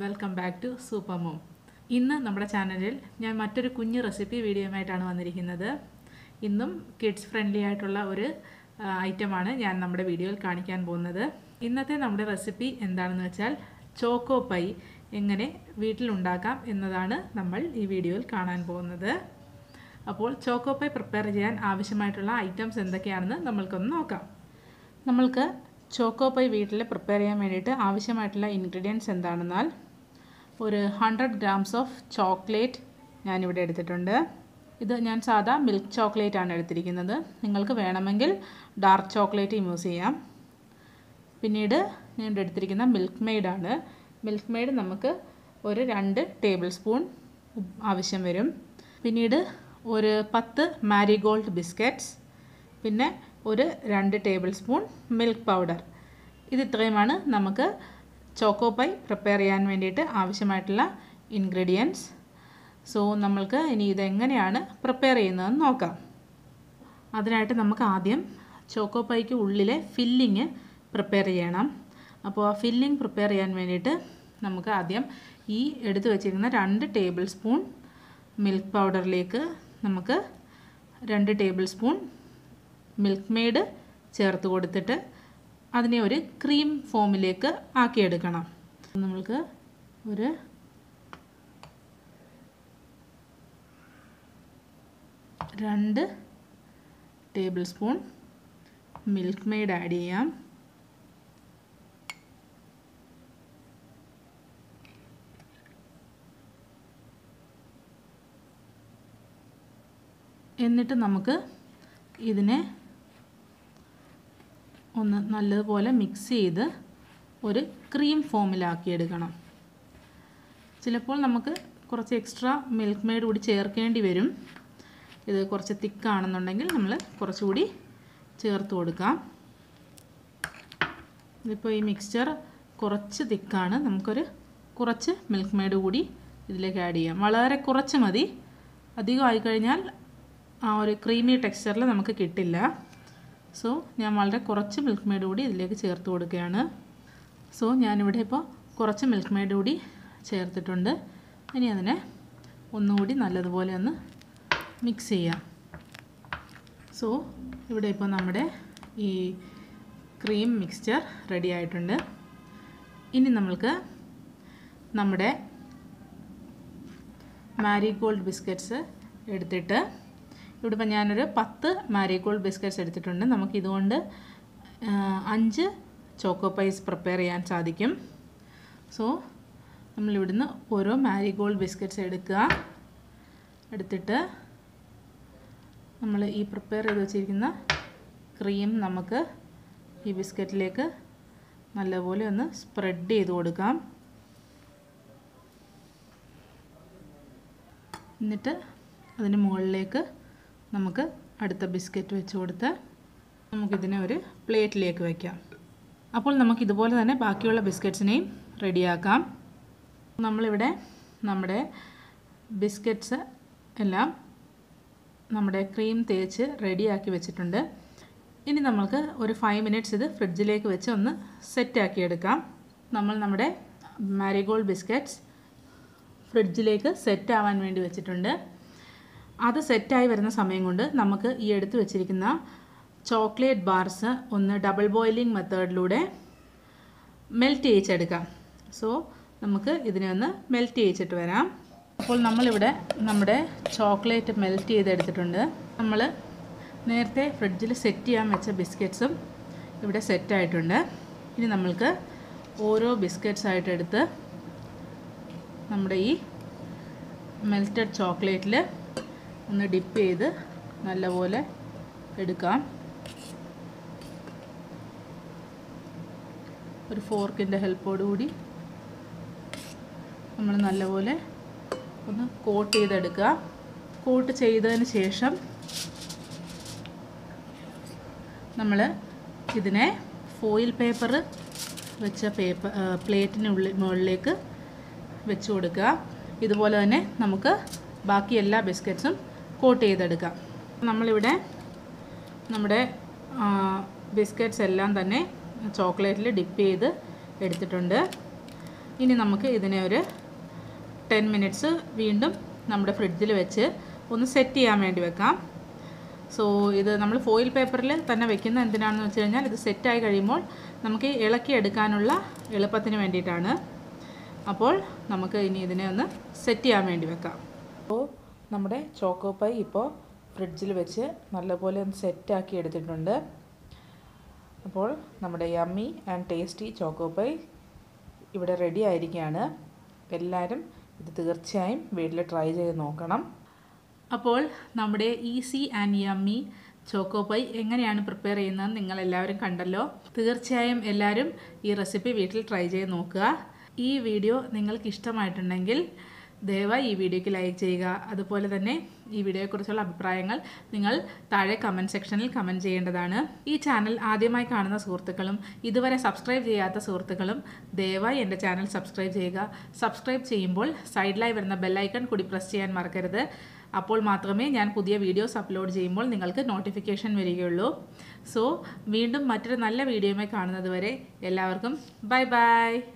welcome back to super mom ഇന്ന് നമ്മുടെ ചാനലിൽ ഞാൻ മറ്റൊരു കുഞ്ഞു റെസിപ്പി വീഡിയോയുമായിട്ടാണ് വന്നിരിക്കുന്നത് ഇന്നും കിഡ്സ് ഫ്രണ്ട്ലി ആയിട്ടുള്ള ഒരു ആ, ഐറ്റമാണ് ഞാൻ നമ്മുടെ വീഡിയോയിൽ കാണിക്കാൻ പോകുന്നത് ഇന്നത്തെ നമ്മുടെ റെസിപ്പി എന്താണെന്ന് വെച്ചാൽ ചോക്കോ പൈ എങ്ങനെ വീട്ടിലുണ്ടാക്കാം എന്നതാണ് നമ്മൾ ഈ വീഡിയോയിൽ കാണാൻ പോകുന്നത് അപ്പോൾ ചോക്കോ പൈ പ്രിപ്പയർ ചെയ്യാൻ ആവശ്യമായിട്ടുള്ള ഐറ്റംസ് എന്തൊക്കെയാണെന്ന് നമ്മൾക്കൊന്ന് നോക്കാം നമ്മൾക്ക് ചോക്കോ പൈ വീട്ടിൽ പ്രിപ്പയർ ചെയ്യാൻ വേണ്ടിയിട്ട് ആവശ്യമായിട്ടുള്ള ഇൻഗ്രീഡിയൻസ് എന്താണെന്നാൽ ഒരു ഹൺഡ്രഡ് ഗ്രാംസ് ഓഫ് ചോക്ലേറ്റ് ഞാനിവിടെ എടുത്തിട്ടുണ്ട് ഇത് ഞാൻ സാധാ മിൽക്ക് ചോക്ലേറ്റ് ആണ് എടുത്തിരിക്കുന്നത് നിങ്ങൾക്ക് വേണമെങ്കിൽ ഡാർക്ക് ചോക്ലേറ്റ് യൂസ് ചെയ്യാം പിന്നീട് ഞാൻ ഇവിടെ എടുത്തിരിക്കുന്ന മിൽക്ക് മെയ്ഡാണ് മിൽക്ക് മെയ്ഡ് നമുക്ക് ഒരു രണ്ട് ടേബിൾ സ്പൂൺ ആവശ്യം വരും പിന്നീട് ഒരു പത്ത് മാരിഗോൾഡ് ബിസ്ക്കറ്റ്സ് പിന്നെ ഒരു രണ്ട് ടേബിൾ സ്പൂൺ മിൽക്ക് പൗഡർ ഇത് ഇത്രയുമാണ് നമുക്ക് ചോക്കോ പൈ പ്രിപ്പയർ ചെയ്യാൻ വേണ്ടിയിട്ട് ആവശ്യമായിട്ടുള്ള ഇൻഗ്രീഡിയൻസ് സോ നമ്മൾക്ക് ഇനി ഇതെങ്ങനെയാണ് പ്രിപ്പയർ ചെയ്യുന്നതെന്ന് നോക്കാം അതിനായിട്ട് നമുക്ക് ആദ്യം ചോക്കോ പൈക്ക് ഉള്ളിലെ ഫില്ലിങ് പ്രിപ്പയർ ചെയ്യണം അപ്പോൾ ആ ഫില്ലിങ് പ്രിപ്പയർ ചെയ്യാൻ വേണ്ടിയിട്ട് നമുക്ക് ആദ്യം ഈ എടുത്തു വച്ചിരിക്കുന്ന രണ്ട് ടേബിൾ സ്പൂൺ മിൽക്ക് പൗഡറിലേക്ക് നമുക്ക് രണ്ട് ടേബിൾ സ്പൂൺ മിൽക്ക് മെയ്ഡ് ചേർത്ത് കൊടുത്തിട്ട് അതിനെ ഒരു ക്രീം ഫോമിലേക്ക് ആക്കിയെടുക്കണം നമ്മൾക്ക് ഒരു രണ്ട് tablespoon Milkmaid add ചെയ്യാം എന്നിട്ട് നമുക്ക് ഇതിനെ ഒന്ന് നല്ലതുപോലെ മിക്സ് ചെയ്ത് ഒരു ക്രീം ഫോമിലാക്കിയെടുക്കണം ചിലപ്പോൾ നമുക്ക് കുറച്ച് എക്സ്ട്രാ മിൽക്ക് മെയ്ഡ് കൂടി ചേർക്കേണ്ടി വരും ഇത് കുറച്ച് തിക്കാണെന്നുണ്ടെങ്കിൽ നമ്മൾ കുറച്ചുകൂടി ചേർത്ത് കൊടുക്കാം ഇതിപ്പോൾ ഈ മിക്സ്ചർ കുറച്ച് തിക്കാണ് നമുക്കൊരു കുറച്ച് മിൽക്ക് മെയ്ഡ് കൂടി ഇതിലേക്ക് ആഡ് ചെയ്യാം വളരെ കുറച്ച് മതി അധികം ആയിക്കഴിഞ്ഞാൽ ആ ഒരു ക്രീമി ടെക്സ്ചറിൽ നമുക്ക് കിട്ടില്ല സോ ഞാൻ വളരെ കുറച്ച് മിൽക്ക് മെയ്ഡ് കൂടി ഇതിലേക്ക് ചേർത്ത് കൊടുക്കുകയാണ് സോ ഞാനിവിടെ ഇപ്പോൾ കുറച്ച് മിൽക്ക് മെയ്ഡ് കൂടി ചേർത്തിട്ടുണ്ട് ഇനി അതിനെ ഒന്നുകൂടി നല്ലതുപോലെ ഒന്ന് മിക്സ് ചെയ്യാം സോ ഇവിടെ ഇപ്പോൾ നമ്മുടെ ഈ ക്രീം മിക്സ്ചർ റെഡി ആയിട്ടുണ്ട് ഇനി നമ്മൾക്ക് നമ്മുടെ മാരിഗോൾഡ് ബിസ്ക്കറ്റ്സ് എടുത്തിട്ട് ഇവിടെ ഇപ്പോൾ ഞാനൊരു പത്ത് മാരിഗോൾഡ് ബിസ്ക്കറ്റ്സ് എടുത്തിട്ടുണ്ട് നമുക്ക് ഇതുകൊണ്ട് അഞ്ച് ചോക്കോ പൈസ് പ്രിപ്പയർ ചെയ്യാൻ സാധിക്കും സോ നമ്മളിവിടുന്ന് ഓരോ മാരിഗോൾഡ് ബിസ്ക്കറ്റ്സ് എടുക്കുക എടുത്തിട്ട് നമ്മൾ ഈ പ്രിപ്പയർ ചെയ്ത് വെച്ചിരിക്കുന്ന ക്രീം നമുക്ക് ഈ ബിസ്ക്കറ്റിലേക്ക് നല്ലപോലെ ഒന്ന് സ്പ്രെഡ് ചെയ്ത് കൊടുക്കാം എന്നിട്ട് അതിന് മുകളിലേക്ക് നമുക്ക് അടുത്ത ബിസ്ക്കറ്റ് വെച്ച് കൊടുത്ത് നമുക്കിതിനെ ഒരു പ്ലേറ്റിലേക്ക് വയ്ക്കാം അപ്പോൾ നമുക്ക് ഇതുപോലെ തന്നെ ബാക്കിയുള്ള ബിസ്ക്കറ്റ്സിനെയും റെഡിയാക്കാം നമ്മളിവിടെ നമ്മുടെ ബിസ്ക്കറ്റ്സ് എല്ലാം നമ്മുടെ ക്രീം തേച്ച് റെഡിയാക്കി വെച്ചിട്ടുണ്ട് ഇനി നമ്മൾക്ക് ഒരു ഫൈവ് മിനിറ്റ്സ് ഇത് ഫ്രിഡ്ജിലേക്ക് വെച്ച് ഒന്ന് സെറ്റാക്കി എടുക്കാം നമ്മൾ നമ്മുടെ മാരിഗോൾഡ് ബിസ്ക്കറ്റ്സ് ഫ്രിഡ്ജിലേക്ക് സെറ്റ് ആവാൻ വേണ്ടി വെച്ചിട്ടുണ്ട് അത് സെറ്റായി വരുന്ന സമയം കൊണ്ട് നമുക്ക് ഈ എടുത്ത് വെച്ചിരിക്കുന്ന ചോക്ലേറ്റ് ബാർസ് ഒന്ന് ഡബിൾ ബോയിലിംഗ് മെത്തേഡിലൂടെ മെൽറ്റ് ചെയ്യിച്ചെടുക്കാം സോ നമുക്ക് ഇതിനെ ഒന്ന് മെൽറ്റ് ചെയ്യിച്ചിട്ട് വരാം അപ്പോൾ നമ്മളിവിടെ നമ്മുടെ ചോക്ലേറ്റ് മെൽറ്റ് ചെയ്തെടുത്തിട്ടുണ്ട് നമ്മൾ നേരത്തെ ഫ്രിഡ്ജിൽ സെറ്റ് ചെയ്യാൻ വെച്ച ബിസ്ക്കറ്റ്സും ഇവിടെ സെറ്റായിട്ടുണ്ട് ഇനി നമ്മൾക്ക് ഓരോ ബിസ്ക്കറ്റ്സ് ആയിട്ട് എടുത്ത് നമ്മുടെ ഈ മെൽറ്റഡ് ചോക്ലേറ്റിൽ ഒന്ന് ഡിപ്പ് ചെയ്ത് നല്ലപോലെ എടുക്കാം ഒരു ഫോർക്കിൻ്റെ ഹെൽപ്പോടുകൂടി നമ്മൾ നല്ലപോലെ ഒന്ന് കോട്ട് ചെയ്തെടുക്കുക കോട്ട് ചെയ്തതിന് ശേഷം നമ്മൾ ഇതിനെ ഫോയിൽ പേപ്പർ വെച്ച പേപ്പർ പ്ലേറ്റിനുള്ളിൽ മുകളിലേക്ക് വെച്ച് കൊടുക്കുക ഇതുപോലെ തന്നെ നമുക്ക് ബാക്കി എല്ലാ ബിസ്ക്കറ്റ്സും കോട്ട് ചെയ്തെടുക്കാം നമ്മളിവിടെ നമ്മുടെ ബിസ്ക്കറ്റ്സ് എല്ലാം തന്നെ ചോക്ലേറ്റിൽ ഡിപ്പ് ചെയ്ത് എടുത്തിട്ടുണ്ട് ഇനി നമുക്ക് ഇതിനെ ഒരു ടെൻ മിനിറ്റ്സ് വീണ്ടും നമ്മുടെ ഫ്രിഡ്ജിൽ വെച്ച് ഒന്ന് സെറ്റ് ചെയ്യാൻ വേണ്ടി വെക്കാം സോ ഇത് നമ്മൾ ഫോയിൽ പേപ്പറിൽ തന്നെ വെക്കുന്ന എന്തിനാണെന്ന് വെച്ച് കഴിഞ്ഞാൽ ഇത് സെറ്റായി കഴിയുമ്പോൾ നമുക്ക് ഇളക്കി എടുക്കാനുള്ള എളുപ്പത്തിന് വേണ്ടിയിട്ടാണ് അപ്പോൾ നമുക്ക് ഇനി ഇതിനെ ഒന്ന് സെറ്റ് ചെയ്യാൻ വേണ്ടി വെക്കാം അപ്പോൾ നമ്മുടെ ചോക്കോ പൈ ഇപ്പോൾ ഫ്രിഡ്ജിൽ വെച്ച് നല്ലപോലെ ഒന്ന് സെറ്റാക്കി എടുത്തിട്ടുണ്ട് അപ്പോൾ നമ്മുടെ yummy and tasty choco pie ഇവിടെ റെഡി ആയിരിക്കുകയാണ് എല്ലാവരും ഇത് തീർച്ചയായും വീട്ടിൽ ട്രൈ ചെയ്ത് നോക്കണം അപ്പോൾ നമ്മുടെ easy and yummy choco pie എങ്ങനെയാണ് പ്രിപ്പയർ ചെയ്യുന്നത് നിങ്ങൾ എല്ലാവരും കണ്ടല്ലോ തീർച്ചയായും എല്ലാവരും ഈ റെസിപ്പി വീട്ടിൽ ട്രൈ ചെയ്ത് നോക്കുക ഈ വീഡിയോ നിങ്ങൾക്ക് ഇഷ്ടമായിട്ടുണ്ടെങ്കിൽ ദയവായി ഈ വീഡിയോയ്ക്ക് ലൈക്ക് ചെയ്യുക അതുപോലെ തന്നെ ഈ വീഡിയോയെക്കുറിച്ചുള്ള അഭിപ്രായങ്ങൾ നിങ്ങൾ താഴെ കമൻറ്റ് സെക്ഷനിൽ കമൻറ്റ് ചെയ്യേണ്ടതാണ് ഈ ചാനൽ ആദ്യമായി കാണുന്ന സുഹൃത്തുക്കളും ഇതുവരെ സബ്സ്ക്രൈബ് ചെയ്യാത്ത സുഹൃത്തുക്കളും ദയവായി എൻ്റെ ചാനൽ സബ്സ്ക്രൈബ് ചെയ്യുക സബ്സ്ക്രൈബ് ചെയ്യുമ്പോൾ സൈഡിലായി വരുന്ന ബെല്ലൈക്കൺ കൂടി പ്രസ് ചെയ്യാൻ മറക്കരുത് അപ്പോൾ മാത്രമേ ഞാൻ പുതിയ വീഡിയോസ് അപ്ലോഡ് ചെയ്യുമ്പോൾ നിങ്ങൾക്ക് നോട്ടിഫിക്കേഷൻ വരികയുള്ളൂ സോ വീണ്ടും മറ്റൊരു നല്ല വീഡിയോയുമായി കാണുന്നത് വരെ എല്ലാവർക്കും ബൈ ബൈ